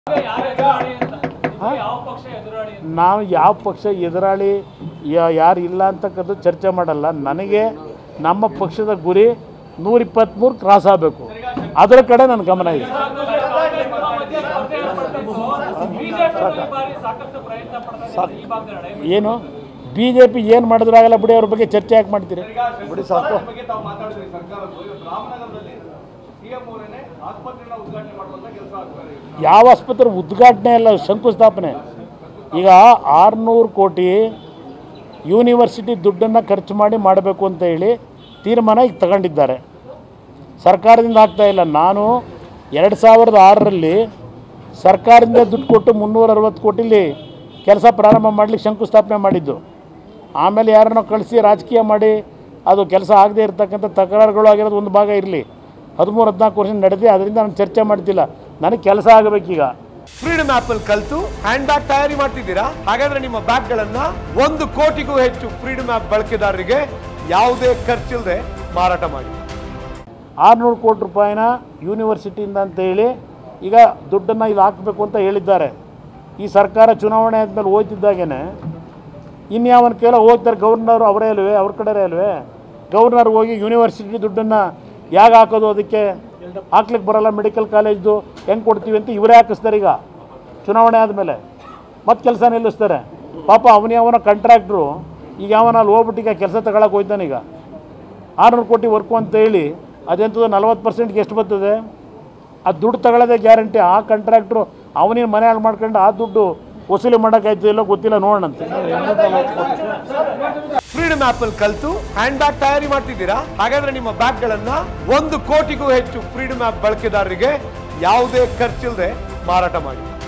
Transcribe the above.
ಯಾವ ಪಕ್ಷ ಎದುರಾಳಿ ಅಂತ ನಾವು ಯಾವ ಪಕ್ಷ ಎದುರಾಳಿ ಯಾ- ಯಾರು ಇಲ್ಲ ಅಂತಕ್ಕದ್ದು ಚರ್ಚೆ ಮಾಡಲ್ಲ ನನಗೆ ನಮ್ಮ ಪಕ್ಷದ ಗುರಿ ನೂರಿಪ್ಪತ್ತ್ಮೂರು ಕ್ರಾಸ್ ಆಗಬೇಕು ಅದರ ಕಡೆ ನನ್ನ ಗಮನ ಇದೆ ಬಿಜೆಪಿ ಬಾರಿ ಸಾಕಷ್ಟು ಪ್ರಯತ್ನ ಪಡ್ತಾ ಇದೆ ಈ ಭಾಗದ ನಡೆ ಏನು ಬಿ ಜೆ ಪಿ ಏನು ಮಾಡಿದ್ರು ಆಗಲ್ಲ ಬಿಡಿ ಅವ್ರ ಬಗ್ಗೆ ಚರ್ಚೆ ಯಾಕೆ ಮಾಡ್ತೀರಿ ಬಿಡಿ ಸಾಕು ಬಗ್ಗೆ ತಾವು ಮಾತಾಡಿದ್ರಿ ಸರ್ಕಾರದ್ದು ಇವತ್ತು ರಾಮನಗರದಲ್ಲಿ ಸಿಎಂ ಅವರೇನೆ ಆಸ್ಪತ್ರೆನ ಉದ್ಘಾಟನೆ ಮಾಡುವಂತ ಕೆಲಸ ಆಗ್ತಾರೆ ಯಾವ ಆಸ್ಪತ್ರೆ ಉದ್ಘಾಟನೆ ಅಲ್ಲ ಶಂಕುಸ್ಥಾಪನೆ ಈಗ ಆರುನೂರು ಕೋಟಿ ಯೂನಿವರ್ಸಿಟಿ ದುಡ್ಡನ್ನು ಖರ್ಚು ಮಾಡಿ ಮಾಡಬೇಕು ಅಂತ ಹೇಳಿ ತೀರ್ಮಾನ ಈಗ ತಗೊಂಡಿದ್ದಾರೆ ಸರ್ಕಾರದಿಂದ ಆಗ್ತಾ ಇಲ್ಲ ನಾನು ಎರಡು ಸಾವಿರದ ಆರರಲ್ಲಿ ಸರ್ಕಾರದಿಂದ ದುಡ್ಡು ಕೊಟ್ಟು ಮುನ್ನೂರ ಅರವತ್ತು ಕೋಟಿಲಿ ಕೆಲಸ ಪ್ರಾರಂಭ ಮಾಡಲಿಕ್ಕೆ ಶಂಕುಸ್ಥಾಪನೆ ಮಾಡಿದ್ದು ಆಮೇಲೆ ಯಾರನ್ನೋ ಕಳಿಸಿ ರಾಜಕೀಯ ಮಾಡಿ ಅದು ಕೆಲಸ ಆಗದೇ ಇರತಕ್ಕಂಥ ತಕರಾರುಗಳು ಆಗಿರೋದು ಒಂದು ಭಾಗ ಇರಲಿ ಹದಿಮೂರು ಹದಿನಾಲ್ಕು ವರ್ಷ ನಡೆದಿ ಅದರಿಂದ ನಾನು ಚರ್ಚೆ ಮಾಡ್ತಿಲ್ಲ ನನಗೆ ಕೆಲಸ ಆಗಬೇಕೀಗ ಫ್ರೀಡಮ್ ಆಪ್ ಅಲ್ಲಿ ಕಲ್ತು ಹ್ಯಾಂಡ್ ಬ್ಯಾಗ್ ತಯಾರಿ ಮಾಡ್ತಿದ್ದೀರಾ ಹಾಗಾದ್ರೆ ನಿಮ್ಮ ಬ್ಯಾಗ್ ಗಳನ್ನ ಒಂದು ಕೋಟಿಗೂ ಹೆಚ್ಚು ಫ್ರೀಡಮ್ ಆಪ್ ಬಳಕೆದಾರರಿಗೆ ಯಾವುದೇ ಖರ್ಚಿಲ್ಲದೆ ಮಾರಾಟ ಮಾಡಿ ಆರುನೂರು ಕೋಟಿ ರೂಪಾಯಿನ ಯೂನಿವರ್ಸಿಟಿಯಿಂದ ಅಂತ ಹೇಳಿ ಈಗ ದುಡ್ಡನ್ನು ಇಲ್ಲಿ ಹಾಕಬೇಕು ಅಂತ ಹೇಳಿದ್ದಾರೆ ಈ ಸರ್ಕಾರ ಚುನಾವಣೆ ಆದಮೇಲೆ ಹೋಗ್ತಿದ್ದಾಗೇನೆ ಇನ್ಯಾವನ ಕೇಳ ಹೋಗ್ತಾರೆ ಗವರ್ನರ್ ಅವರೇ ಅಲ್ವೇ ಅವ್ರ ಕಡೆ ಅಲ್ವೇ ಗವರ್ನರ್ ಹೋಗಿ ಯೂನಿವರ್ಸಿಟಿ ದುಡ್ಡನ್ನು ಯಾಕೆ ಹಾಕೋದು ಅದಕ್ಕೆ ಹಾಕ್ಲಿಕ್ಕೆ ಬರಲ್ಲ ಮೆಡಿಕಲ್ ಕಾಲೇಜ್ದು ಹೆಂಗೆ ಕೊಡ್ತೀವಿ ಅಂತ ಇವರೇ ಹಾಕಿಸ್ತಾರೆ ಈಗ ಚುನಾವಣೆ ಆದಮೇಲೆ ಮತ್ತೆ ಕೆಲಸ ನಿಲ್ಲಿಸ್ತಾರೆ ಪಾಪ ಅವನೇ ಅವನ ಕಾಂಟ್ರಾಕ್ಟ್ರು ಈಗ ಯಾವನ ಅಲ್ಲಿ ಹೋಗ್ಬಿಟ್ಟು ಈಗ ಕೆಲಸ ತಗೊಳಕ್ಕೆ ಹೋಯ್ತಾನೆ ಈಗ ಆರುನೂರು ಕೋಟಿ ವರ್ಕು ಅಂತ ಹೇಳಿ ಅದೆಂಥದ್ದು ನಲ್ವತ್ತು ಪರ್ಸೆಂಟ್ಗೆ ಎಷ್ಟು ಬರ್ತದೆ ಆ ದುಡ್ಡು ತಗೊಳ್ಳೋದೇ ಗ್ಯಾರಂಟಿ ಆ ಕಾಂಟ್ರಾಕ್ಟ್ರು ಅವನಿಗೆ ಮನೆ ಹಾಳು ಮಾಡ್ಕೊಂಡು ಆ ದುಡ್ಡು ವಸೂಲಿ ಮಾಡೋಕ್ಕಾಯ್ತು ಇಲ್ಲೋ ಗೊತ್ತಿಲ್ಲ ನೋಡೋಣಂತೆ ಫ್ರೀಡಮ್ ಆಪ್ ಅಲ್ಲಿ ಕಲ್ತು ಹ್ಯಾಂಡ್ ಬ್ಯಾಗ್ ತಯಾರಿ ಮಾಡ್ತಿದ್ದೀರಾ ಹಾಗಾದ್ರೆ ನಿಮ್ಮ ಬ್ಯಾಗ್ ಗಳನ್ನ ಒಂದು ಕೋಟಿಗೂ ಹೆಚ್ಚು ಫ್ರೀಡಮ್ ಆಪ್ ಬಳಕೆದಾರರಿಗೆ ಯಾವುದೇ ಖರ್ಚಿಲ್ಲದೆ ಮಾರಾಟ ಮಾಡಿ